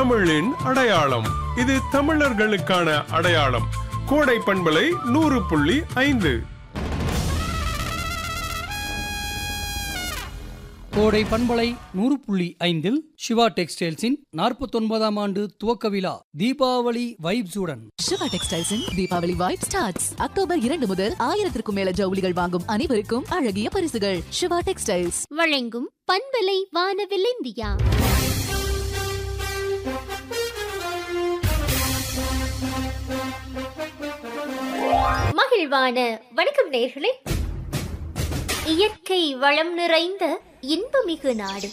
தமிழின் அடையாளம் இது தமிழர்களுக்கான அடையாளம் கோடை பண்பலை நூறு புள்ளி ஐந்து கோடை பண்பலை நூறு புள்ளி ஐந்தில் சிவா டெக்ஸ்டைல்ஸின் நாற்பத்தொன்பதாம் ஆண்டு துவக்க விழா தீபாவளி வைப்ஸுடன் சிவா டெக்ஸ்டைல்ஸின் தீபாவளி வைப் ஸ்டார்ட்ஸ் அக்டோபர் இரண்டு முதல் ஆயிரத்திற்கும் மேல ஜவுளிகள் வாங்கும் அனைவருக்கும் அழகிய பரிசுகள் சிவா டெக்ஸ்டைல்ஸ் வழங்கும் பண்பலை வானவில் இந்தியா மகிழ்வான வணக்கம் நேர்களே இயற்கை வளம் நிறைந்த இன்பமிகு நாடு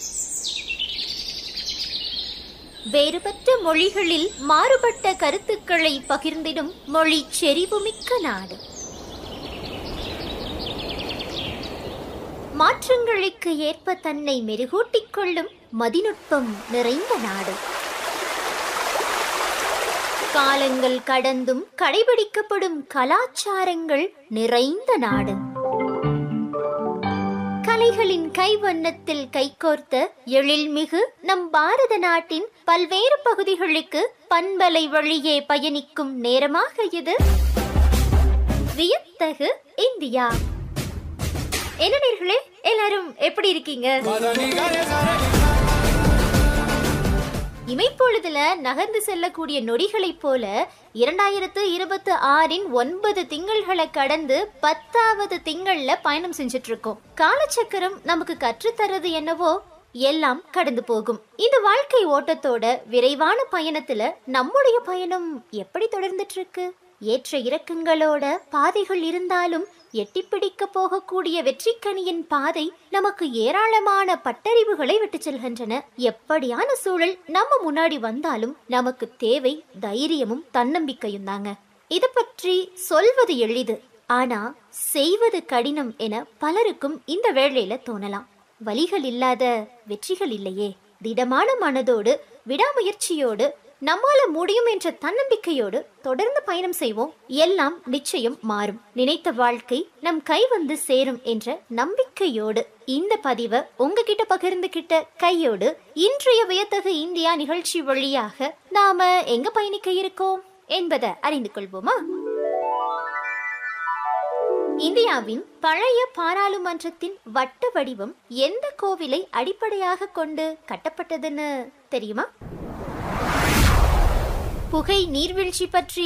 வேறுபட்ட மொழிகளில் மாறுபட்ட கருத்துக்களை பகிர்ந்திடும் மொழி செறிவுமிக்க நாடு மாற்றங்களுக்கு ஏற்ப தன்னை மெருகூட்டிக் கொள்ளும் மதிநுட்பம் நிறைந்த நாடு காலங்கள் கடந்தும் கடைபிடிக்கப்படும் கலாச்சாரங்கள் நிறைந்த நாடு கலைகளின் கைவண்ணத்தில் கைகோர்த்த எழில்மிகு நம் பாரத நாட்டின் பல்வேறு பகுதிகளுக்கு பண்பலை வழியே பயணிக்கும் நேரமாக இது வியத்தகு இந்தியா என்ன நேர்களே எல்லாரும் எப்படி இருக்கீங்க இமைப்பொழுதுல நகர்ந்து செல்லக்கூடிய நொடிகளைப் போல இரண்டாயிரத்து இருபத்தி ஆறின் ஒன்பது திங்கள்களை கடந்து பத்தாவது திங்கள்ல பயணம் செஞ்சுட்டு இருக்கோம் காலச்சக்கரம் நமக்கு கற்றுத்தரது என்னவோ எல்லாம் கடந்து போகும் இந்த வாழ்க்கை ஓட்டத்தோட விரைவான பயணத்துல நம்முடைய பயணம் எப்படி தொடர்ந்துட்டு இருக்கு ஏற்ற இறக்கங்களோட பாதைகள் இருந்தாலும் எட்டிப்பிடிக்க போகக்கூடிய வெற்றிக்கனியின் பாதை நமக்கு ஏராளமான பட்டறிவுகளை விட்டு செல்கின்றன எப்படியான சூழல் நம்ம முன்னாடி வந்தாலும் நமக்கு தேவை தைரியமும் தன்னம்பிக்கையும் தாங்க இத பற்றி சொல்வது எளிது ஆனா செய்வது கடினம் என பலருக்கும் இந்த வேளையில தோணலாம் வலிகள் இல்லாத வெற்றிகள் இல்லையே திடமான மனதோடு விடாமுயற்சியோடு நம்மால முடியும் என்ற தன்னம்பிக்கையோடு தொடர்ந்து பயணம் செய்வோம் எல்லாம் நிச்சயம் மாறும் நினைத்த வாழ்க்கை நம் கை வந்து சேரும் என்ற நம்பிக்கையோடு இந்த பதிவை உங்ககிட்ட பகிர்ந்துகிட்ட கையோடு இன்றைய வியத்தகு இந்தியா நிகழ்ச்சி வழியாக நாம எங்க பயணிக்க இருக்கோம் என்பதை அறிந்து கொள்வோமா இந்தியாவின் பழைய பாராளுமன்றத்தின் வட்ட வடிவம் எந்த கோவிலை அடிப்படையாக கொண்டு கட்டப்பட்டதுன்னு தெரியுமா புகை நீர்வீழ்ச்சி பற்றி